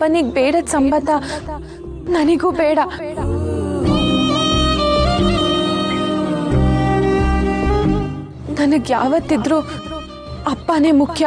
ಅಪ್ಪನಿಗೆ ಬೇಡದ ಸಂಬಂಧ ನನಗೂ ಬೇಡ ನನಗೆ ಯಾವತ್ತಿದ್ರೂ ಅಪ್ಪನೇ ಮುಖ್ಯ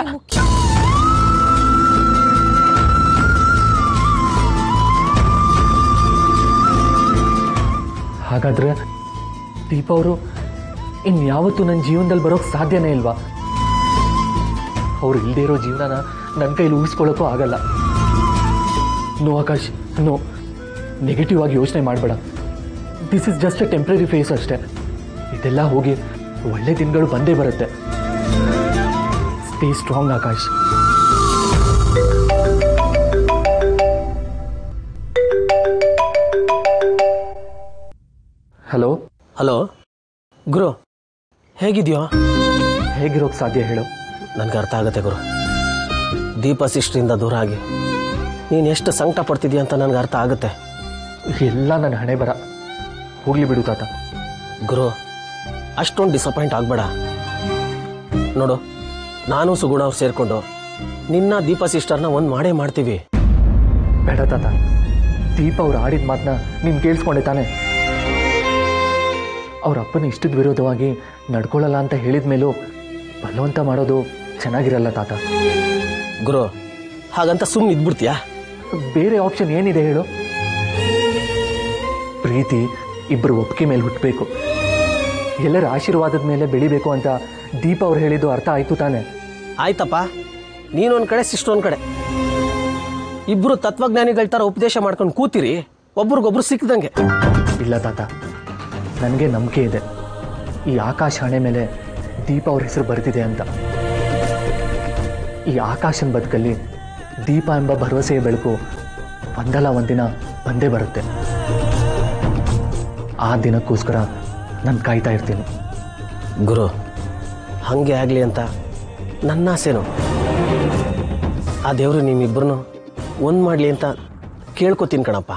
ಹಾಗಾದ್ರೆ ದೀಪ ಅವರು ಇನ್ಯಾವತ್ತೂ ನನ್ನ ಜೀವನದಲ್ಲಿ ಬರೋಕ್ಕೆ ಸಾಧ್ಯನೇ ಇಲ್ವಾ ಅವ್ರು ಇಲ್ಲದೆ ಇರೋ ಜೀವನನ ನನ್ನ ಕೈಲಿ ಊಹಿಸ್ಕೊಳ್ಳೋಕ್ಕೂ ಆಗಲ್ಲ ನೋ ಆಕಾಶ್ ನೋ ನೆಗೆಟಿವ್ ಆಗಿ ಯೋಚನೆ ಮಾಡಬೇಡ this is just a temporary phase ಅಷ್ಟೇ ಇದೆಲ್ಲ ಹೋಗಿ ಒಳ್ಳೆ ದಿನಗಳು ಬಂದೇ ಬರುತ್ತೆ stay strong Akash hello hello ಗುರು ಹೇಗಿದೆಯೋ ಹೇಗಿರೋಕ್ಕೆ ಸಾಧ್ಯ ಹೇಳು ನನಗೆ ಅರ್ಥ ಆಗುತ್ತೆ ಗುರು ದೀಪ ಸಿಸ್ಟ್ರಿಂದ ದೂರ ಆಗಿ ನೀನು ಎಷ್ಟು ಸಂಕಟ ಪಡ್ತಿದ್ಯಾ ಅಂತ ನನಗೆ ಅರ್ಥ ಆಗುತ್ತೆ ಎಲ್ಲ ನನ್ನ ಹಣೆ ಬರ ಹೋಗ್ಲಿ ಬಿಡು ತಾತ ಗುರು ಅಷ್ಟೊಂದು ಡಿಸಪಾಯಿಂಟ್ ಆಗಬೇಡ ನೋಡು ನಾನು ಸುಗುಣ ಅವ್ರು ಸೇರಿಕೊಂಡು ನಿನ್ನ ದೀಪ ಸಿಸ್ಟರ್ನ ಒಂದು ಮಾಡೇ ಮಾಡ್ತೀವಿ ಬೇಡ ತಾತ ದೀಪ ಅವ್ರು ಆಡಿದ ಮಾತನ್ನ ನೀನು ಕೇಳಿಸ್ಕೊಂಡೆ ತಾನೆ ಅವ್ರ ಅಪ್ಪನ ಇಷ್ಟದ ವಿರೋಧವಾಗಿ ನಡ್ಕೊಳ್ಳಲ್ಲ ಅಂತ ಹೇಳಿದ ಮೇಲೂ ಬಲವಂತ ಮಾಡೋದು ಚೆನ್ನಾಗಿರಲ್ಲ ತಾತ ಗುರು ಹಾಗಂತ ಸುಮ್ಮನೆ ಇದ್ಬಿಡ್ತೀಯಾ ಬೇರೆ ಆಪ್ಷನ್ ಏನಿದೆ ಹೇಳು ಪ್ರೀತಿ ಇಬ್ಬರು ಒಪ್ಪಿಗೆ ಮೇಲೆ ಹುಟ್ಟಬೇಕು ಎಲ್ಲರ ಆಶೀರ್ವಾದದ ಮೇಲೆ ಬೆಳಿಬೇಕು ಅಂತ ದೀಪ ಅವ್ರು ಹೇಳಿದ್ದು ಅರ್ಥ ಆಯ್ತು ತಾನೆ ಆಯ್ತಪ್ಪ ನೀನೊಂದು ಕಡೆ ಸಿಸ್ಟರ್ ಒಂದು ಕಡೆ ಇಬ್ಬರು ತತ್ವಜ್ಞಾನಿಗಳ ಥರ ಉಪದೇಶ ಮಾಡ್ಕೊಂಡು ಕೂತಿರಿ ಒಬ್ರಿಗೊಬ್ರು ಸಿಕ್ಕದಂಗೆ ಇಲ್ಲ ತಾತ ನನಗೆ ನಂಬಿಕೆ ಇದೆ ಈ ಆಕಾಶ ಹಣೆ ಮೇಲೆ ದೀಪ ಅವ್ರ ಹೆಸರು ಬರ್ತಿದೆ ಅಂತ ಈ ಆಕಾಶನ ಬದುಕಲ್ಲಿ ದೀಪ ಎಂಬ ಭರವಸೆಯ ಬೆಳಕು ಒಂದಲ್ಲ ಒಂದಿನ ಬಂದೇ ಬರುತ್ತೆ ಆ ದಿನಕ್ಕೋಸ್ಕರ ನಾನು ಕಾಯ್ತಾ ಇರ್ತೀನಿ ಗುರು ಹಾಗೆ ಆಗಲಿ ಅಂತ ನನ್ನ ಆಸೆನು ಆ ದೇವರು ನಿಮ್ಮಿಬ್ಬರನ್ನು ಒಂದು ಮಾಡಲಿ ಅಂತ ಕೇಳ್ಕೊತೀನಿ ಕಣಪ್ಪ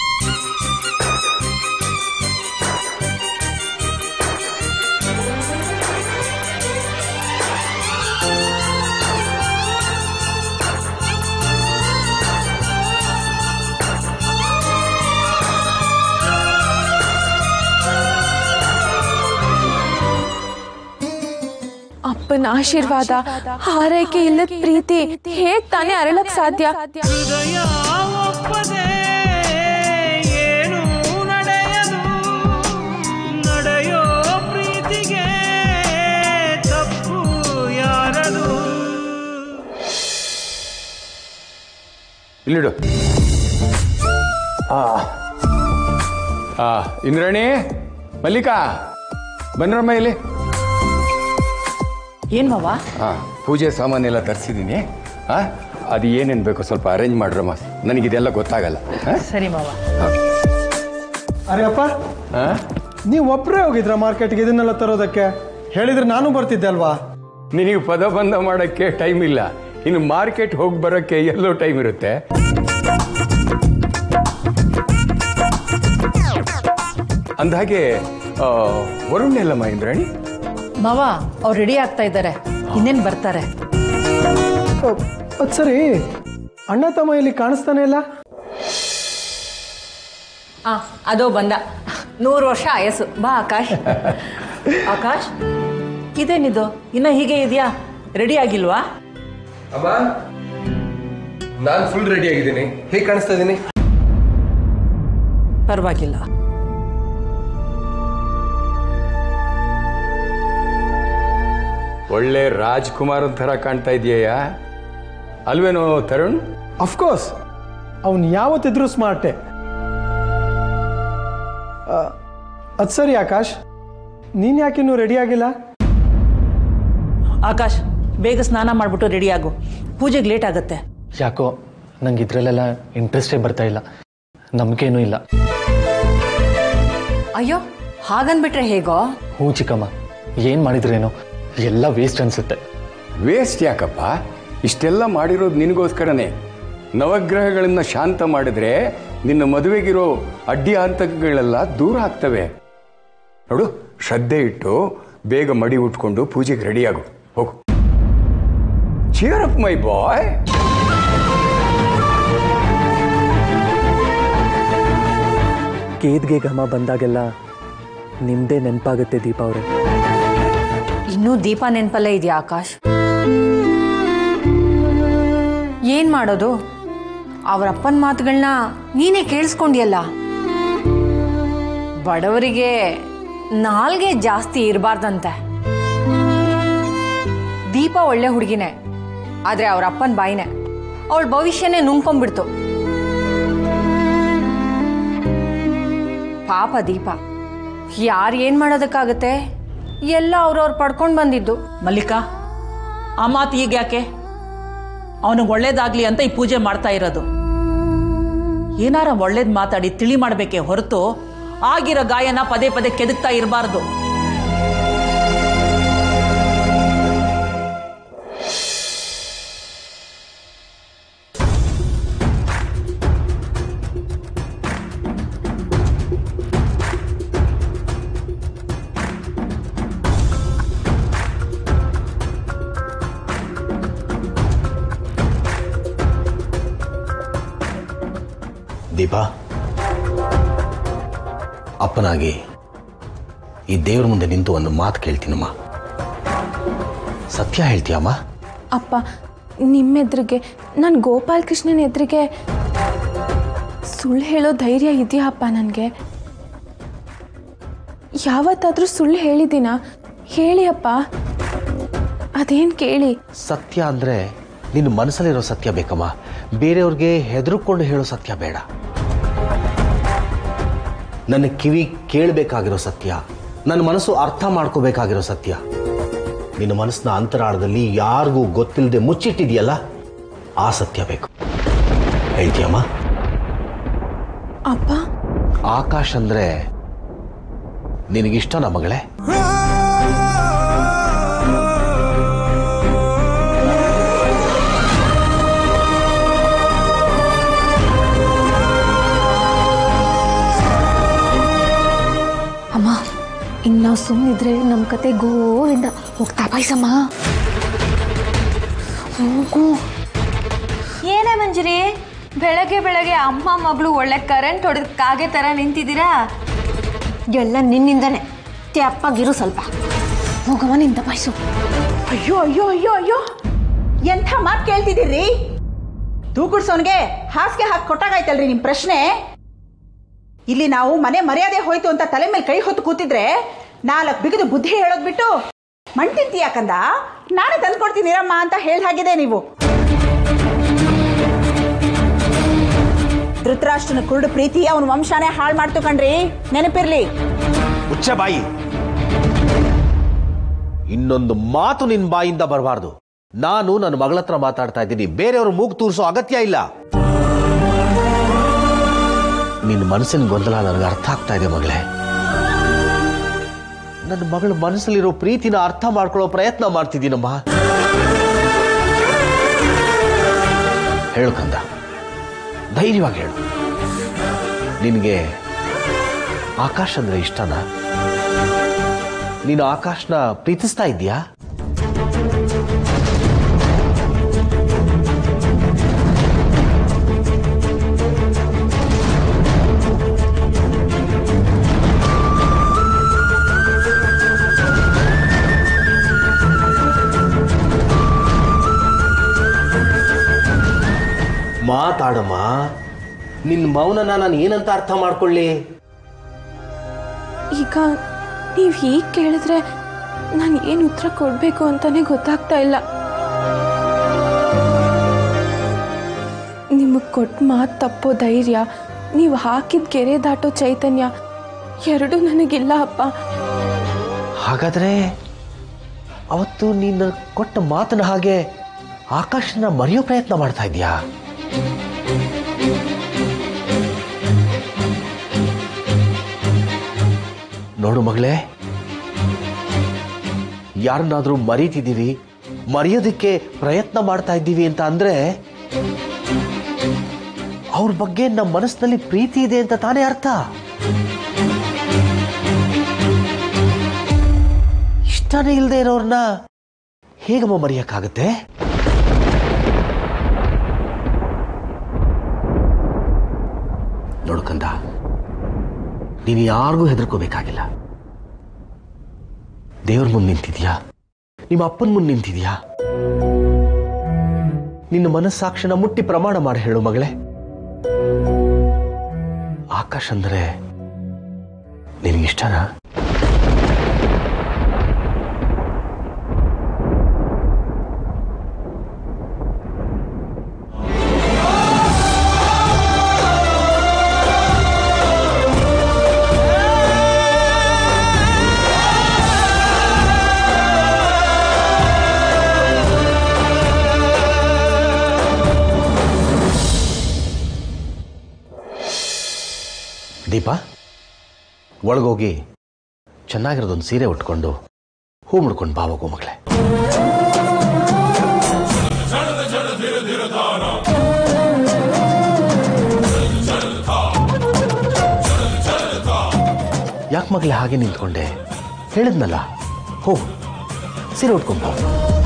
ಅಪ್ಪನ ಆಶೀರ್ವಾದ ಹಾರೈಕೆ ಇಲ್ಲದ ಪ್ರೀತಿ ಹೇಗ್ ತಾನೇ ಅರಳಕ್ ಸಾಧ್ಯ ಹೃದಯ ಒಪ್ಪದೆ ಏನು ನಡೆಯದು ನಡೆಯೋ ಪ್ರೀತಿಗೆ ತಪ್ಪು ಯಾರದು ಇಲ್ಲಿಡು ಆ ಆ ಇಂದ್ರಾಣಿ ಮಲ್ಲಿಕಾ ಬನ್ರಮ್ಮ ಇಲ್ಲಿ ಏನ್ ಮಾವ ಆ ಪೂಜೆ ಸಾಮಾನೆಲ್ಲ ತರಿಸಿದ್ದೀನಿ ಆ ಅದು ಏನೇನು ಬೇಕೋ ಸ್ವಲ್ಪ ಅರೇಂಜ್ ಮಾಡ್ರಮ್ಮ ನನಗಿದೆಲ್ಲ ಗೊತ್ತಾಗಲ್ಲ ಆ? ಸರಿ ಮಾವ ಅರೆ ಅಪ್ಪ ಆ? ನೀವು ಒಬ್ಬರೇ ಹೋಗಿದ್ರ ಮಾರ್ಕೆಟ್ಗೆ ಇದನ್ನೆಲ್ಲ ತರೋದಕ್ಕೆ ಹೇಳಿದ್ರೆ ನಾನು ಬರ್ತಿದ್ದೆ ಅಲ್ವಾ ನಿನಗೆ ಪದಬಂಧ ಮಾಡೋಕ್ಕೆ ಟೈಮ್ ಇಲ್ಲ ಇನ್ನು ಮಾರ್ಕೆಟ್ ಹೋಗಿ ಬರೋಕ್ಕೆ ಎಲ್ಲೋ ಟೈಮ್ ಇರುತ್ತೆ ಅಂದಹಾಗೆ ಆ, ವರುಣ್ ಎಲ್ಲಮ್ಮ ಇಂದ್ರಾಣಿ ಮಾವ ಅವ್ರು ರೆಡಿ ಆಗ್ತಾ ಇದ್ದಾರೆ ಇನ್ನೇನ್ ಬರ್ತಾರೆ ಅದು ಸರಿ ಅಣ್ಣ ತಮ್ಮ ಇಲ್ಲಿ ಕಾಣಿಸ್ತಾನೆ ಇಲ್ಲ ಆ ಅದೋ ಬಂದ ನೂರು ವರ್ಷ ಆಯಸ್ಸು ಬಾ ಆಕಾಶ್ ಆಕಾಶ್ ಇದೇನಿದು ಇನ್ನ ಹೀಗೆ ಇದೆಯಾ ರೆಡಿ ಆಗಿಲ್ವಾ ಅಮ್ಮ ನಾನು ಫುಲ್ ರೆಡಿ ಆಗಿದ್ದೀನಿ ಹೇಗೆ ಕಾಣಿಸ್ತಾ ಇದ್ದೀನಿ ಪರವಾಗಿಲ್ಲ ಒಳ್ಳೆ ರಾಜ್ಕುಮಾರ್ ಥರ ಕಾಣ್ತಾ ಇದೆಯಾ ಅಲ್ವೇನೋ ತರುಣ್ ಅಫ್ಕೋರ್ಸ್ ಅವನು ಯಾವತ್ತಿದ್ರೂ ಸ್ಮಾರ್ಟೇ ಅದು ಸರಿ ಆಕಾಶ್ ನೀನು ಯಾಕೆ ಇನ್ನೂ ರೆಡಿ ಆಗಿಲ್ಲ ಆಕಾಶ್ ಬೇಗ ಸ್ನಾನ ಮಾಡ್ಬಿಟ್ಟು ರೆಡಿ ಆಗು ಪೂಜೆಗೆ ಲೇಟ್ ಆಗುತ್ತೆ ಯಾಕೋ ನಂಗೆ ಇದರಲ್ಲೆಲ್ಲ ಇಂಟ್ರೆಸ್ಟೇ ಬರ್ತಾ ಇಲ್ಲ ನಂಬಿಕೆನೂ ಇಲ್ಲ ಅಯ್ಯೋ ಹಾಗನ್ಬಿಟ್ರೆ ಹೇಗೋ ಹ್ಞೂ ಚಿಕ್ಕಮ್ಮ ಏನು ಮಾಡಿದ್ರೇನೋ ಎಲ್ಲ ವೇಸ್ಟ್ ಅನಿಸುತ್ತೆ ವೇಸ್ಟ್ ಯಾಕಪ್ಪ ಇಷ್ಟೆಲ್ಲ ಮಾಡಿರೋದು ನಿನಗೋಸ್ಕರನೇ ನವಗ್ರಹಗಳನ್ನ ಶಾಂತ ಮಾಡಿದ್ರೆ ನಿನ್ನ ಮದುವೆಗಿರೋ ಅಡ್ಡಿ ಆತಂಕಗಳೆಲ್ಲ ದೂರ ಆಗ್ತವೆ ನೋಡು ಶ್ರದ್ಧೆ ಇಟ್ಟು ಬೇಗ ಮಡಿ ಉಟ್ಕೊಂಡು ಪೂಜೆಗೆ ರೆಡಿಯಾಗು ಹೋಗು ಚಿಯರ್ ಅಪ್ ಮೈ ಬಾಯ್ ಗೇದ್ಗೆ ಘಮ ಬಂದಾಗೆಲ್ಲ ನಿಮ್ಮದೇ ನೆನಪಾಗುತ್ತೆ ದೀಪ ಅವರೇ ಇನ್ನೂ ದೀಪ ನೆನಪಲ್ಲೇ ಇದೆಯಾ ಆಕಾಶ್ ಏನ್ ಮಾಡೋದು ಅವ್ರ ಅಪ್ಪನ ಮಾತುಗಳನ್ನ ನೀನೇ ಕೇಳಿಸ್ಕೊಂಡಿಯಲ್ಲ ಬಡವರಿಗೆ ನಾಲ್ಗೆ ಜಾಸ್ತಿ ಇರಬಾರ್ದಂತೆ ದೀಪ ಒಳ್ಳೆ ಹುಡುಗಿನೇ ಆದ್ರೆ ಅವ್ರ ಅಪ್ಪನ ಬಾಯಿನೇ ಅವಳ ಭವಿಷ್ಯನೇ ನುಂಗ್ಕೊಂಡ್ಬಿಡ್ತು ಪಾಪ ದೀಪ ಯಾರು ಏನ್ ಮಾಡೋದಕ್ಕಾಗತ್ತೆ ಎಲ್ಲ ಅವ್ರವ್ರು ಪಡ್ಕೊಂಡು ಬಂದಿದ್ದು ಮಲ್ಲಿಕಾ ಆ ಮಾತು ಈಗ ಯಾಕೆ ಅವನಿಗೆ ಒಳ್ಳೇದಾಗ್ಲಿ ಅಂತ ಈ ಪೂಜೆ ಮಾಡ್ತಾ ಇರೋದು ಏನಾರ ಒಳ್ಳೇದ್ ಮಾತಾಡಿ ತಿಳಿ ಮಾಡಬೇಕೇ ಹೊರತು ಆಗಿರೋ ಗಾಯನ ಪದೇ ಪದೇ ಕೆದಕ್ತಾ ಇರಬಾರ್ದು ದೀಪಾ ಅಪ್ಪನಾಗಿ ಈ ದೇವ್ರ ಮುಂದೆ ನಿಂತು ಒಂದು ಮಾತು ಕೇಳ್ತೀನಮ್ಮ ಸತ್ಯ ಹೇಳ್ತೀಯಮ್ಮ ಅಪ್ಪ ನಿಮ್ಮೆದ್ರಿಗೆ ನಾನು ಗೋಪಾಲ್ ಕೃಷ್ಣನ ಎದುರಿಗೆ ಸುಳ್ಳು ಹೇಳೋ ಧೈರ್ಯ ಇದೆಯಾ ಅಪ್ಪ ನನಗೆ ಯಾವತ್ತಾದರೂ ಸುಳ್ಳು ಹೇಳಿದ್ದೀನಾ ಹೇಳಿ ಅಪ್ಪ ಅದೇನು ಕೇಳಿ ಸತ್ಯ ಅಂದ್ರೆ ನಿನ್ನ ಮನಸ್ಸಲ್ಲಿರೋ ಸತ್ಯ ಬೇಕಮ್ಮ ಬೇರೆಯವ್ರಿಗೆ ಹೆದರ್ಕೊಂಡು ಹೇಳೋ ಸತ್ಯ ಬೇಡ ನನ್ನ ಕಿವಿ ಕೇಳಬೇಕಾಗಿರೋ ಸತ್ಯ ನನ್ನ ಮನಸ್ಸು ಅರ್ಥ ಮಾಡ್ಕೋಬೇಕಾಗಿರೋ ಸತ್ಯ ನಿನ್ನ ಮನಸ್ಸಿನ ಅಂತರಾಳದಲ್ಲಿ ಯಾರಿಗೂ ಗೊತ್ತಿಲ್ಲದೆ ಮುಚ್ಚಿಟ್ಟಿದೆಯಲ್ಲ ಆ ಸತ್ಯ ಬೇಕು ಹೇಳ್ತೀಯಮ್ಮ ಅಪ್ಪ ಆಕಾಶ್ ಅಂದ್ರೆ ನಿನಗಿಷ್ಟನಾ ಮಗಳೇ ಅಮ್ಮ ಇನ್ನು ನಾವು ಸುಮ್ಮನಿದ್ರೆ ನಮ್ಮ ಕತೆ ಗೋವಿಂದ ಹೋಗ್ತಾ ಪಾಯ್ಸಮ್ಮ ಹೋಗು ಏನೇ ಮಂಜರಿ ಬೆಳಗ್ಗೆ ಬೆಳಗ್ಗೆ ಅಮ್ಮ ಮಗಳು ಒಳ್ಳೆ ಕರೆಂಟ್ ಹೊಡೆದ ಕಾಗೆ ಥರ ನಿಂತಿದ್ದೀರಾ ಎಲ್ಲ ನಿನ್ನಿಂದನೇ ತೆಪ್ಪಾಗಿರು ಸ್ವಲ್ಪ ಹೋಗಮ್ಮ ನಿಂತ ಪಾಯ್ಸು ಅಯ್ಯೋ ಅಯ್ಯೋ ಅಯ್ಯೋ ಅಯ್ಯೋ ಎಂಥ ಮಾತು ಕೇಳ್ತಿದ್ದೀರಿ ತೂಗುಡ್ಸೋನ್ಗೆ ಹಾಸಿಗೆ ಹಾಕಿ ಕೊಟ್ಟಾಗಾಯ್ತಲ್ರಿ ನಿಮ್ಮ ಪ್ರಶ್ನೆ ಇಲ್ಲಿ ನಾವು ಮನೆ ಮರ್ಯಾದೆ ಹೋಯ್ತು ಅಂತ ತಲೆ ಮೇಲೆ ಕೈ ಹೊತ್ತು ಕೂತಿದ್ರೆ ನಾಲ್ಕು ಬಿಗಿದು ಬುದ್ಧಿ ಹೇಳೋದ್ ಬಿಟ್ಟು ಮಣ್ ತಿಂತಿ ಯಾಕಂದ ನಾನೇ ತಂದ್ಕೊಡ್ತೀನಿ ಇರಮ್ಮ ಅಂತ ಹೇಳಿ ಹಾಗಿದೆ ನೀವು ಧೃತರಾಷ್ಟ್ರನ ಕುರುಡು ಪ್ರೀತಿ ಅವನ ವಂಶನೇ ಹಾಳು ಮಾಡ್ತು ಕಣ್ರಿ ನೆನಪಿರ್ಲಿ ಮುಚ್ಚ ಬಾಯಿ ಇನ್ನೊಂದು ಮಾತು ನಿನ್ ಬಾಯಿಂದ ಬರಬಾರ್ದು ನಾನು ನನ್ನ ಮಗಳ ಹತ್ರ ಮಾತಾಡ್ತಾ ಇದ್ದೀನಿ ಬೇರೆಯವರು ಮೂಗು ತೂರಿಸೋ ಅಗತ್ಯ ಇಲ್ಲ ನಿನ್ನ ಮನಸ್ಸಿನ ಗೊಂದಲ ನನಗೆ ಅರ್ಥ ಆಗ್ತಾ ಇದೆ ಮಗಳೇ ನನ್ನ ಮಗಳ ಮನಸ್ಸಲ್ಲಿರೋ ಪ್ರೀತಿನ ಅರ್ಥ ಮಾಡ್ಕೊಳ್ಳೋ ಪ್ರಯತ್ನ ಮಾಡ್ತಿದ್ದೀನಮ್ಮ ಹೇಳು ಕಂದ ಧೈರ್ಯವಾಗಿ ಹೇಳು ನಿನಗೆ ಆಕಾಶ್ ಅಂದ್ರೆ ಇಷ್ಟನಾ ನೀನು ಆಕಾಶ್ನ ಪ್ರೀತಿಸ್ತಾ ಇದ್ದೀಯಾ ಮಾತಾಡಮ್ಮ ನಿನ್ನ ಮೌನನ ನಾನು ಏನಂತ ಅರ್ಥ ಮಾಡ್ಕೊಳ್ಳಿ ಈಗ ನೀವು ಹೀಗೆ ಕೇಳಿದ್ರೆ ನಾನು ಏನು ಉತ್ತರ ಕೊಡಬೇಕು ಅಂತಾನೆ ಗೊತ್ತಾಗ್ತಾ ಇಲ್ಲ ನಿಮಗೆ ಕೊಟ್ಟ ಮಾತು ತಪ್ಪೋ ಧೈರ್ಯ ನೀವು ಹಾಕಿದ ಕೆರೆ ದಾಟೋ ಚೈತನ್ಯ ಎರಡೂ ನನಗಿಲ್ಲ ಅಪ್ಪ ಹಾಗಾದ್ರೆ ಅವತ್ತು ನೀನು ಕೊಟ್ಟ ಮಾತನ ಹಾಗೆ ಆಕಾಶನ ಮರೆಯೋ ಪ್ರಯತ್ನ ಮಾಡ್ತಾ ಇದೀಯಾ ನೋಡು ಮಗಳೇ ಯಾರನ್ನಾದ್ರೂ ಮರೀತಿದ್ದೀವಿ ಮರೆಯೋದಕ್ಕೆ ಪ್ರಯತ್ನ ಮಾಡ್ತಾ ಇದ್ದೀವಿ ಅಂತ ಅಂದ್ರೆ ಅವ್ರ ಬಗ್ಗೆ ನಮ್ಮ ಮನಸ್ಸಿನಲ್ಲಿ ಪ್ರೀತಿ ಇದೆ ಅಂತ ತಾನೇ ಅರ್ಥ ಇಷ್ಟನೇ ಇಲ್ಲದೆ ಇರೋರ್ನ ಹೇಗಮ್ಮ ಮರೆಯಕ್ಕಾಗತ್ತೆ ನೋಡ್ಕಂದ ನೀನು ಯಾರಿಗೂ ಹೆದರ್ಕೋಬೇಕಾಗಿಲ್ಲ ದೇವ್ರ ಮುಂದೆ ನಿಂತಿದ್ಯಾ ನಿಮ್ಮ ಅಪ್ಪನ ಮುಂದೆ ನಿಂತಿದ್ಯಾ ನಿನ್ನ ಮನಸ್ಸಾಕ್ಷಿನ ಮುಟ್ಟಿ ಪ್ರಮಾಣ ಮಾಡಿ ಹೇಳು ಮಗಳೇ ಆಕಾಶ್ ಅಂದರೆ ನಿನಗಿಷ್ಟನಾ ದೀಪ ಒಳಗೋಗಿ ಚೆನ್ನಾಗಿರೋದೊಂದು ಸೀರೆ ಉಟ್ಕೊಂಡು ಹೂ ಮುಡ್ಕೊಂಡು ಬಾವಾಗೋ ಮಗಳೇ ಯಾಕೆ ಮಗಳೇ ಹಾಗೆ ನಿಂತ್ಕೊಂಡೆ ಹೇಳಿದ್ನಲ್ಲ ಹೋಗು ಸೀರೆ ಉಟ್ಕೊಂಡು ಬಾ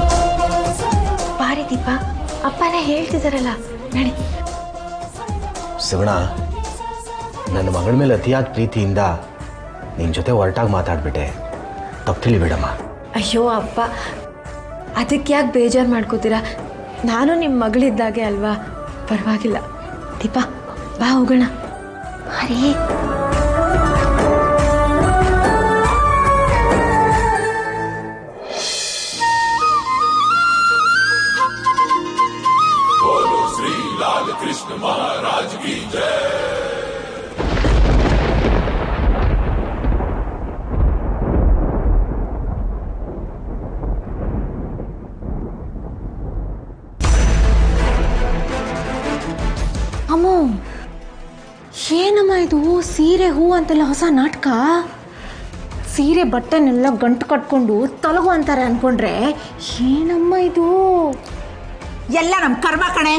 ಬಾರಿ ದೀಪ ಅಪ್ಪನ ಹೇಳ್ತಿದಾರಲ್ಲ ನಡಿ ಶಿವಣ ನನ್ನ ಮಗಳ ಮೇಲೆ ಅತಿಯಾದ ಪ್ರೀತಿಯಿಂದ ನಿನ್ನ ಜೊತೆ ಹೊರಟಾಗಿ ಮಾತಾಡ್ಬಿಟ್ಟೆ ತಪ್ಪು ತಿಳಿಬೇಡಮ್ಮ ಅಯ್ಯೋ ಅಪ್ಪ ಅದಕ್ಕೆ ಯಾಕೆ ಬೇಜಾರು ಮಾಡ್ಕೋತೀರಾ ನಾನು ನಿಮ್ಮ ಮಗಳಿದ್ದಾಗೆ ಅಲ್ವಾ ಪರವಾಗಿಲ್ಲ ದೀಪ ಬಾ ಹೋಗೋಣ ಹರೇ श्री लाल कृष्ण महाराज की जय ಅಮ್ಮೋ ಏನಮ್ಮ ಇದು ಸೀರೆ ಹೂ ಅಂತೆಲ್ಲ ಹೊಸ ನಾಟಕ ಸೀರೆ ಬಟ್ಟೆನೆಲ್ಲ ಗಂಟು ಕಟ್ಕೊಂಡು ತೊಲಗು ಅಂತಾರೆ ಅನ್ಕೊಂಡ್ರೆ ಏನಮ್ಮ ಇದು ಎಲ್ಲ ನಮ್ಮ ಕರ್ಮ ಕಣೆ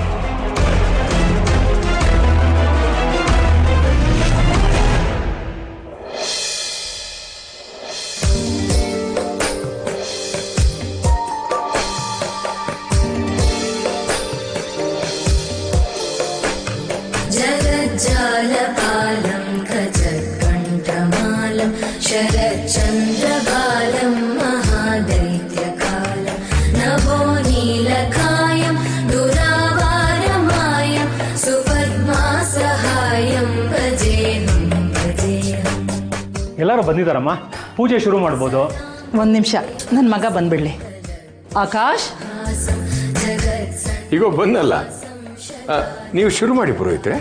जगज्जालपालं खजत्कण्ठमालं शरच्चन्द्रबालं महादैत्यकालं नभो नीलकायं दुरावारमायं सुपद्मासहायं भजेऽहं भजेऽहम् ಎಲ್ಲರೂ ಬಂದಿದ್ದಾರಮ್ಮ ಪೂಜೆ ಶುರು ಮಾಡ್ಬೋದು ಒಂದು ನಿಮಿಷ ನನ್ನ ಮಗ ಬಂದ್ಬಿಡ್ಲಿ ಆಕಾಶ್ ಈಗ ಬಂದಲ್ಲ ಆ, ನೀವು ಶುರು ಮಾಡಿ ಪುರೋಹಿತ್ರೆ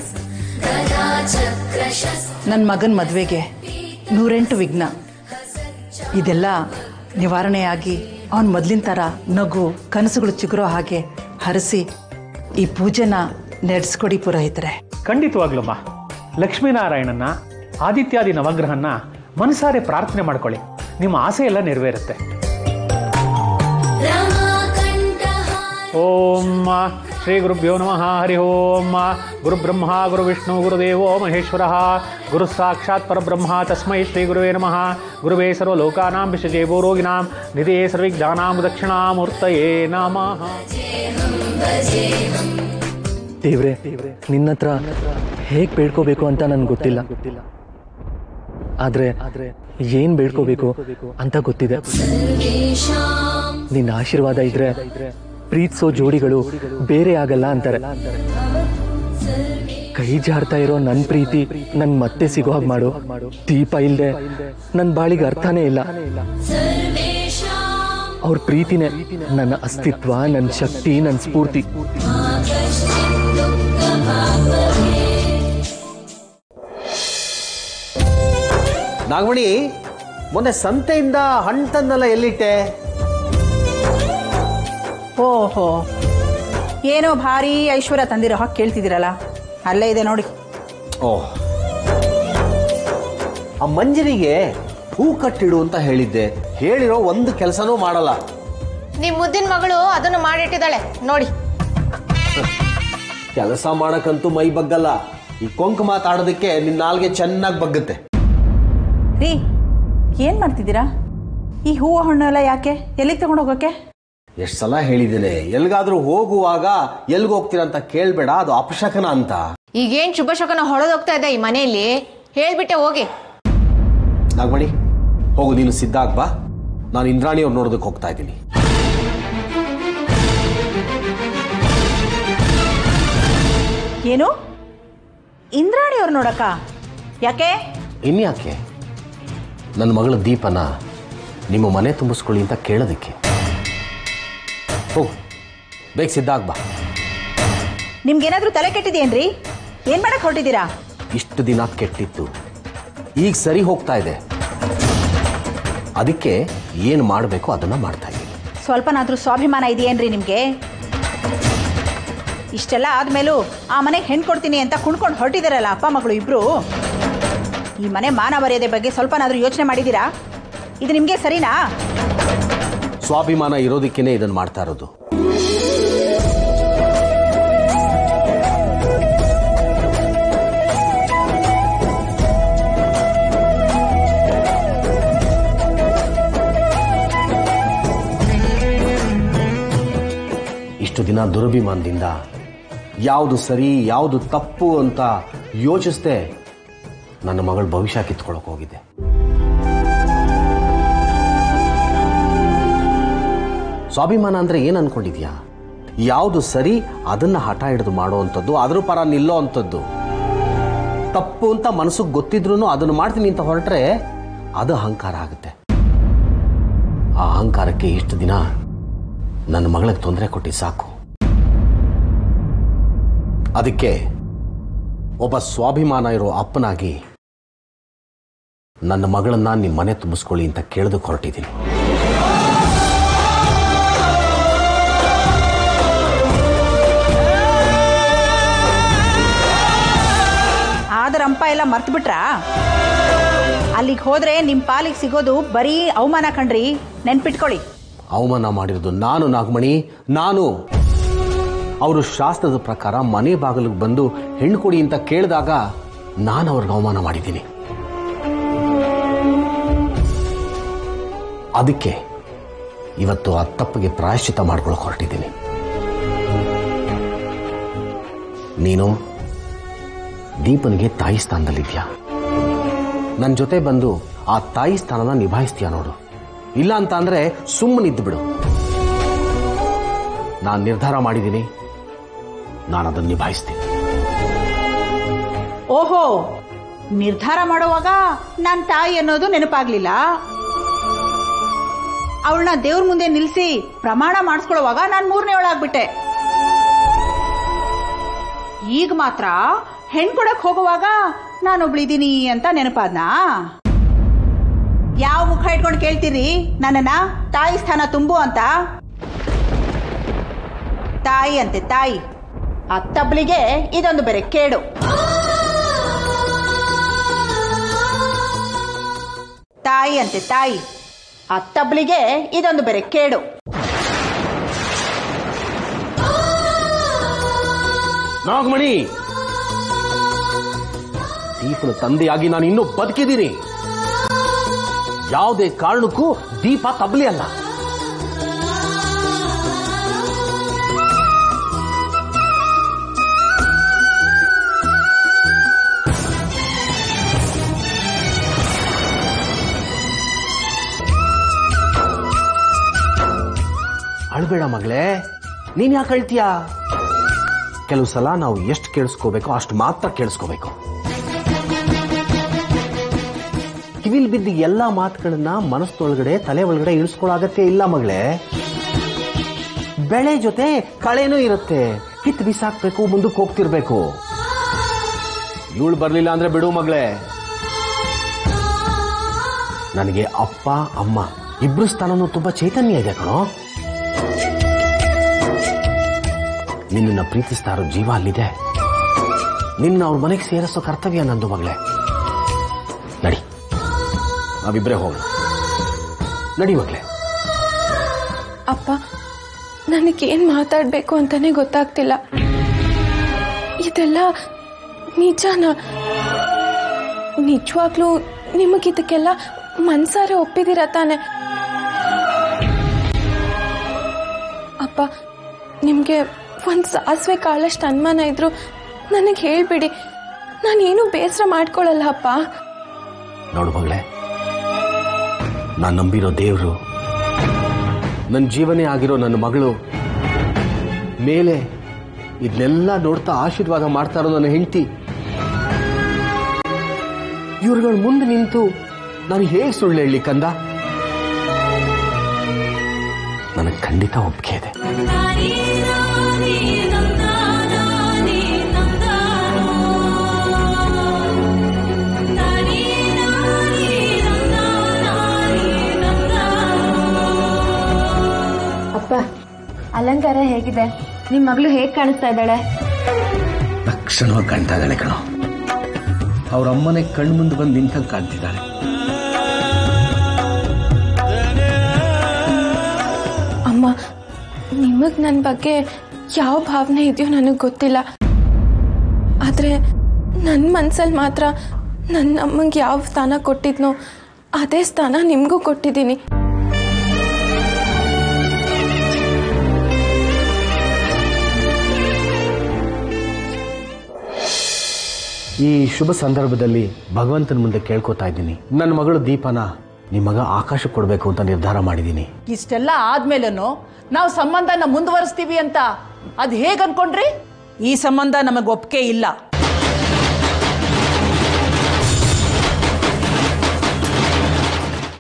ನನ್ನ ಮಗನ ಮದುವೆಗೆ ನೂರೆಂಟು ವಿಘ್ನ ಇದೆಲ್ಲ ನಿವಾರಣೆಯಾಗಿ ಅವನ ಮೊದಲಿನ ಥರ ನಗು ಕನಸುಗಳು ಚಿಗುರೋ ಹಾಗೆ ಹರಿಸಿ ಈ ಪೂಜೆನ ನಡೆಸ್ಕೊಡಿ ಪುರೋಹಿತರೆ ಖಂಡಿತವಾಗ್ಲಮ್ಮ ಲಕ್ಷ್ಮೀನಾರಾಯಣನ ಆದಿತ್ಯಾದಿ ನವಗ್ರಹನ್ನ ಮನಸಾರೆ ಪ್ರಾರ್ಥನೆ ಮಾಡ್ಕೊಳ್ಳಿ ನಿಮ್ಮ ಆಸೆ ಎಲ್ಲ ನೆರವೇರುತ್ತೆ ಓಂ ಶ್ರೀ ಗುರುಭ್ಯೋ ನಮಃ ಹರಿ ಓಂ ಗುರು ಬ್ರಹ್ಮ ಗುರು ವಿಷ್ಣು ಗುರುದೇವೋ ಮಹೇಶ್ವರ ಗುರು ಸಾಕ್ಷಾತ್ ಪರಬ್ರಹ್ಮ ತಸ್ಮೈ ಶ್ರೀ ಗುರುವೇ ನಮಃ ಗುರುವೇ ಸರ್ವಲೋಕಾನಾಂ ವಿಷಜೇ ಭೂರೋಗಿನಾಂ ನಿಧೇ ಸರ್ವಿಜ್ಞಾನಾಂ ದಕ್ಷಿಣಾಮೂರ್ತಯೇ ನಮಃ ದೇವ್ರೆ ನಿನ್ನ ಹತ್ರ ಹೇಗೆ ಬೇಡ್ಕೋಬೇಕು ಅಂತ ನನ್ಗೆ ಗೊತ್ತಿಲ್ಲ ಆದ್ರೆ ಏನ್ ಬೇಡ್ಕೋಬೇಕು ಅಂತ ಗೊತ್ತಿದೆ ನಿನ್ನ ಆಶೀರ್ವಾದ ಇದ್ರೆ ಪ್ರೀತಿಸೋ ಜೋಡಿಗಳು ಬೇರೆ ಆಗಲ್ಲ ಅಂತಾರೆ ಕೈ ಜಾರ್ತಾ ಇರೋ ನನ್ನ ಪ್ರೀತಿ ನನ್ ಮತ್ತೆ ಸಿಗೋ ಹಾಗೆ ಮಾಡು ದೀಪ ಇಲ್ದೆ ನನ್ನ ಬಾಳಿಗೆ ಅರ್ಥನೇ ಇಲ್ಲ ಅವ್ರ ಪ್ರೀತಿನೇ ನನ್ನ ಅಸ್ತಿತ್ವ ನನ್ನ ಶಕ್ತಿ ನನ್ನ ಸ್ಫೂರ್ತಿ ನಾಗಮಣಿ ಮೊನ್ನೆ ಸಂತೆಯಿಂದ ಹಣ್ಣು ತಂದಲ್ಲ ಎಲ್ಲಿಟ್ಟೆ ಓಹೋ ಏನೋ ಭಾರಿ ಐಶ್ವರ್ಯ ತಂದಿರೋ ಹಾಗೆ ಕೇಳ್ತಿದ್ದೀರಲ್ಲ ಅಲ್ಲೇ ಇದೆ ನೋಡಿ ಓಹ್ ಆ ಮಂಜರಿಗೆ ಹೂ ಕಟ್ಟಿಡು ಅಂತ ಹೇಳಿದ್ದೆ ಹೇಳಿರೋ ಒಂದು ಕೆಲಸನೂ ಮಾಡಲ್ಲ ನಿಮ್ ಮುದ್ದಿನ ಮಗಳು ಅದನ್ನು ಮಾಡಿಟ್ಟಿದ್ದಾಳೆ ನೋಡಿ ಕೆಲಸ ಮಾಡಕ್ಕಂತೂ ಮೈ ಬಗ್ಗಲ್ಲ ಈ ಕೊಂಕು ಮಾತಾಡೋದಕ್ಕೆ ನಿನ್ನ ನಾಲ್ಗೆ ಚೆನ್ನಾಗಿ ಬಗ್ಗುತ್ತೆ ರೀ ಏನು ಮಾಡ್ತಿದ್ದೀರಾ ಈ ಹೂವು ಹಣ್ಣು ಎಲ್ಲ ಯಾಕೆ ಎಲ್ಲಿಗೆ ತಗೊಂಡು ಹೋಗೋಕೆ ಎಷ್ಟು ಸಲ ಹೇಳಿದ್ದೇನೆ ಎಲ್ಗಾದ್ರೂ ಹೋಗುವಾಗ ಎಲ್ಗೆ ಹೋಗ್ತೀರಾ ಅಂತ ಕೇಳಬೇಡ ಅದು ಅಪಶಕನ ಅಂತ ಈಗೇನ್ ಶುಭ ಶಕನ ಹೊಳದೋಗ್ತಾ ಇದೆ ಈ ಮನೆಯಲ್ಲಿ ಹೇಳ್ಬಿಟ್ಟೆ ಹೋಗಿ ನಾಗಮಣಿ ಹೋಗು ನೀನು ಸಿದ್ಧ ಆಗ್ ಬಾ ನಾನು ಇಂದ್ರಾಣಿ ಅವ್ರು ನೋಡೋದಕ್ಕೆ ಹೋಗ್ತಾ ಇದ್ದೀನಿ ಏನು ಇಂದ್ರಾಣಿ ಅವ್ರು ನೋಡಕ್ಕ ಯಾಕೆ ಇನ್ಯಾಕೆ ನನ್ನ ಮಗಳ ದೀಪನ ನಿಮ್ಮ ಮನೆ ತುಂಬಿಸ್ಕೊಳ್ಳಿ ಅಂತ ಕೇಳೋದಕ್ಕೆ ಹೋಗು ಬೇಗ ಸಿದ್ಧ ಆಗ್ ಬಾ ನಿಮ್ಗೇನಾದ್ರೂ ತಲೆ ಕೆಟ್ಟಿದೆಯೇನ್ರಿ ಏನ್ ಮಾಡಕ್ ಹೊರಟಿದ್ದೀರಾ ಇಷ್ಟು ದಿನ ಕೆಟ್ಟಿತ್ತು ಈಗ ಸರಿ ಹೋಗ್ತಾ ಇದೆ ಅದಕ್ಕೆ ಏನು ಮಾಡಬೇಕು ಅದನ್ನು ಮಾಡ್ತಾ ಇದ್ದೀನಿ ಸ್ವಲ್ಪನಾದ್ರೂ ಸ್ವಾಭಿಮಾನ ಇದೆಯೇನ್ರಿ ನಿಮ್ಗೆ ಇಷ್ಟೆಲ್ಲ ಆದ್ಮೇಲೂ ಆ ಮನೆಗೆ ಹೆಣ್ ಕೊಡ್ತೀನಿ ಅಂತ ಕುಣ್ಕೊಂಡು ಹೊರಟಿದಾರಲ್ಲ ಅಪ್ಪ ಮಗಳು ಇಬ್ರು ಈ ಮನೆ ಮಾನ ಮರ್ಯಾದೆ ಬಗ್ಗೆ ಸ್ವಲ್ಪನಾದ್ರೂ ಯೋಚನೆ ಮಾಡಿದ್ದೀರಾ ಇದು ನಿಮ್ಗೆ ಸರಿನಾ ಸ್ವಾಭಿಮಾನ ಇರೋದಕ್ಕೇನೆ ಇದನ್ನು ಮಾಡ್ತಾ ಇರೋದು ಇಷ್ಟು ದಿನ ದುರಭಿಮಾನದಿಂದ ಯಾವುದು ಸರಿ ಯಾವುದು ತಪ್ಪು ಅಂತ ಯೋಚಿಸ್ದೆ ನನ್ನ ಮಗಳ ಭವಿಷ್ಯ ಕಿತ್ಕೊಳಕ್ ಹೋಗಿದ್ದೆ ಸ್ವಾಭಿಮಾನ ಅಂದ್ರೆ ಏನ್ ಅನ್ಕೊಂಡಿದ್ಯಾ ಯಾವುದು ಸರಿ ಅದನ್ನ ಹಠ ಹಿಡಿದು ಮಾಡುವಂಥದ್ದು ಅದ್ರ ಪರ ನಿಲ್ಲೋ ಅಂಥದ್ದು ತಪ್ಪು ಅಂತ ಮನಸ್ಸಿಗೆ ಗೊತ್ತಿದ್ರು ಅದನ್ನು ಮಾಡ್ತೀನಿ ಅಂತ ಹೊರಟ್ರೆ ಅದು ಅಹಂಕಾರ ಆಗುತ್ತೆ ಆ ಅಹಂಕಾರಕ್ಕೆ ಇಷ್ಟು ದಿನ ನನ್ನ ಮಗಳಿಗೆ ತೊಂದರೆ ಕೊಟ್ಟು ಸಾಕು ಅದಕ್ಕೆ ಒಬ್ಬ ಸ್ವಾಭಿಮಾನ ಇರೋ ಅಪ್ಪನಾಗಿ ನನ್ನ ಮಗಳನ್ನ ನಿಮ್ಮ ಮನೆ ತುಂಬಿಸ್ಕೊಳ್ಳಿ ಅಂತ ಕೇಳೋದಕ್ಕೆ ಹೊರಟಿದ್ದೀನಿ ಆದ್ರ ಅಂಪ ಎಲ್ಲ ಮರ್ತು ಬಿಟ್ರಾ ಅಲ್ಲಿಗೆ ಹೋದ್ರೆ ನಿಮ್ ಪಾಲಿಗೆ ಸಿಗೋದು ಬರೀ ಅವಮಾನ ಕಣ್ರಿ ನೆನ್ಪಿಟ್ಕೊಳ್ಳಿ ಅವಮಾನ ಮಾಡಿರೋದು ನಾನು ನಾಗಮಣಿ ನಾನು ಅವರು ಶಾಸ್ತ್ರದ ಪ್ರಕಾರ ಮನೆ ಬಾಗಿಲಿಗೆ ಬಂದು ಹೆಣ್ಣು ಕೊಡಿ ಅಂತ ಕೇಳಿದಾಗ ನಾನು ಅವ್ರಿಗೆ ಅವಮಾನ ಮಾಡಿದ್ದೀನಿ ಅದಕ್ಕೆ ಇವತ್ತು ಆ ತಪ್ಪಿಗೆ ಪ್ರಾಯಶ್ಚಿತ ಮಾಡ್ಕೊಳಕ್ ಹೊರಟಿದ್ದೀನಿ ನೀನು ದೀಪನಿಗೆ ತಾಯಿ ಸ್ಥಾನದಲ್ಲಿದ್ಯಾ ನನ್ನ ಜೊತೆ ಬಂದು ಆ ತಾಯಿ ಸ್ಥಾನನ ನಿಭಾಯಿಸ್ತೀಯ ನೋಡು ಇಲ್ಲ ಅಂತ ಅಂದ್ರೆ ಸುಮ್ಮನಿದ್ದು ಬಿಡು ನಾನು ನಿರ್ಧಾರ ಮಾಡಿದ್ದೀನಿ ನಾನು ಅದನ್ನು ನಿಭಾಯಿಸ್ತೀನಿ ಓಹೋ ನಿರ್ಧಾರ ಮಾಡುವಾಗ ನನ್ನ ತಾಯಿ ಅನ್ನೋದು ನೆನಪಾಗ್ಲಿಲ್ಲ ಅವಳನ್ನ ದೇವ್ರ ಮುಂದೆ ನಿಲ್ಸಿ ಪ್ರಮಾಣ ಮಾಡಿಸ್ಕೊಳ್ಳುವಾಗ ನಾನು ಮೂರನೇ ಒಳಾಗ್ಬಿಟ್ಟೆ ಈಗ ಮಾತ್ರ ಹೆಣ್ ಕೊಡಕ್ ಹೋಗುವಾಗ ನಾನೊಬ್ಳಿದೀನಿ ಅಂತ ನೆನಪಾದ್ನಾ ಯಾವ ಮುಖ ಇಟ್ಕೊಂಡು ಕೇಳ್ತೀರಿ ನನ್ನನ್ನ ತಾಯಿ ಸ್ಥಾನ ತುಂಬು ಅಂತ ತಾಯಿ ಅಂತೆ ತಾಯಿ ಅತ್ತಬ್ಳಿಗೆ ಇದೊಂದು ಬೇರೆ ಕೇಡು ತಾಯಿ ಅಂತೆ ತಾಯಿ ಅತ್ತಬ್ಳಿಗೆ ಇದೊಂದು ಬೇರೆ ಕೇಡು ನಾಗಮಣಿ ದೀಪನ ತಂದೆಯಾಗಿ ನಾನು ಇನ್ನೂ ಬದುಕಿದ್ದೀನಿ ಯಾವುದೇ ಕಾರಣಕ್ಕೂ ದೀಪ ತಬ್ಲಿ ಅಲ್ಲ ಅಳ್ಬೇಡ ಮಗಳೇ ನೀನ್ ಯಾಕೆ ಅಳ್ತೀಯಾ ಕೆಲವು ಸಲ ನಾವು ಎಷ್ಟು ಕೇಳಿಸ್ಕೋಬೇಕೋ ಅಷ್ಟು ಮಾತ್ರ ಕೇಳಿಸ್ಕೋಬೇಕು ಕಿವಿಲ್ ಬಿದ್ದ ಎಲ್ಲಾ ಮಾತುಗಳನ್ನ ಮನಸ್ಸೊಳಗಡೆ ತಲೆ ಒಳಗಡೆ ಇಳಿಸ್ಕೊಳ್ಳೋ ಅಗತ್ಯ ಇಲ್ಲ ಮಗಳೇ ಬೆಳೆ ಜೊತೆ ಕಳೆನೂ ಇರುತ್ತೆ ಕಿತ್ ಬಿಸಾಕ್ಬೇಕು ಮುಂದಕ್ಕೆ ಹೋಗ್ತಿರ್ಬೇಕು ಇವಳು ಬರ್ಲಿಲ್ಲ ಅಂದ್ರೆ ಬಿಡು ಮಗಳೇ ನನಗೆ ಅಪ್ಪ ಅಮ್ಮ ಇಬ್ರು ಸ್ಥಾನನೂ ತುಂಬಾ ಚೈತನ್ಯ ಇದೆ ಕಣೋ ನಿನ್ನನ್ನ ಪ್ರೀತಿಸ್ತಾ ಇರೋ ಜೀವ ಅಲ್ಲಿದೆ ನಿನ್ನ ಅವ್ರ ಮನೆಗೆ ಸೇರಿಸೋ ಕರ್ತವ್ಯ ನಂದು ಮಗಳೇ ನಡಿ ನಾವಿಬ್ರೇ ಹೋಗೋಣ ನಡಿ ಮಗಳೇ ಅಪ್ಪ ನನಗೇನು ಮಾತಾಡಬೇಕು ಅಂತಾನೆ ಗೊತ್ತಾಗ್ತಿಲ್ಲ ಇದೆಲ್ಲ ನಿಜಾನ ನಿಜವಾಗ್ಲೂ ನಿಮಗಿದಕ್ಕೆಲ್ಲ ಮನ್ಸಾರೆ ಒಪ್ಪಿದಿರ ತಾನೆ ಅಪ್ಪ ನಿಮಗೆ ಒಂದು ಸಾಸಿವೆ ಕಾಳಷ್ಟು ಅನುಮಾನ ಇದ್ರು ನನಗೆ ಹೇಳ್ಬಿಡಿ ನಾನೇನು ಬೇಸರ ಮಾಡ್ಕೊಳ್ಳಲ್ಲ ಅಪ್ಪ ನೋಡು ಮಗಳೇ ನಾನು ನಂಬಿರೋ ದೇವರು ನನ್ನ ಜೀವನೇ ಆಗಿರೋ ನನ್ನ ಮಗಳು ಮೇಲೆ ಇದನ್ನೆಲ್ಲ ನೋಡ್ತಾ ಆಶೀರ್ವಾದ ಮಾಡ್ತಾ ಇರೋ ನನ್ನ ಹೆಂಡತಿ ಇವ್ರುಗಳ ಮುಂದೆ ನಿಂತು ನಾನು ಹೇಗೆ ಸುಳ್ಳು ಹೇಳಿ ಕಂದ ನನಗೆ ಖಂಡಿತ ಒಪ್ಪಿಗೆ ಇದೆ ಅಪ್ಪ ಅಲಂಕಾರ ಹೇಗಿದೆ ನಿಮ್ಮ ಮಗಳು ಹೇಗೆ ಕಾಣಿಸ್ತಾ ಇದ್ದಾಳೆ ತಕ್ಷಣವಾಗಿ ಕಾಣ್ತಾ ಇದ್ದಾಳೆ ಕಣೋ ಅವ್ರ ಅಮ್ಮನೆ ಕಣ್ಮುಂದೆ ಬಂದು ನಿಂತಂಗೆ ಕಾಣ್ತಿದ್ದಾಳೆ ಅಮ್ಮ ನಿಮಗೆ ನನ್ನ ಬಗ್ಗೆ ಯಾವ ಭಾವನೆ ಇದೆಯೋ ನನಗೆ ಗೊತ್ತಿಲ್ಲ ಆದರೆ ನನ್ನ ಮನಸ್ಸಲ್ಲಿ ಮಾತ್ರ ನನ್ನ ಅಮ್ಮಂಗೆ ಯಾವ ಸ್ಥಾನ ಕೊಟ್ಟಿದ್ನೋ ಅದೇ ಸ್ಥಾನ ನಿಮಗೂ ಕೊಟ್ಟಿದ್ದೀನಿ ಈ ಶುಭ ಸಂದರ್ಭದಲ್ಲಿ ಭಗವಂತನ ಮುಂದೆ ಕೇಳ್ಕೊತಾ ಇದ್ದೀನಿ ನನ್ನ ಮಗಳು ದೀಪನ ನಿಮ್ಮ ಮಗ ಆಕಾಶ ಕೊಡಬೇಕು ಅಂತ ನಿರ್ಧಾರ ಮಾಡಿದ್ದೀನಿ ಇಷ್ಟೆಲ್ಲ ಆದ್ಮೇಲೂ ನಾವು ಸಂಬಂಧನ ಮುಂದುವರಿಸ್ತೀವಿ ಅಂತ ಅದು ಹೇಗೆ ಅನ್ಕೊಂಡ್ರಿ ಈ ಸಂಬಂಧ ನಮಗೆ ಒಪ್ಪಿಗೆ ಇಲ್ಲ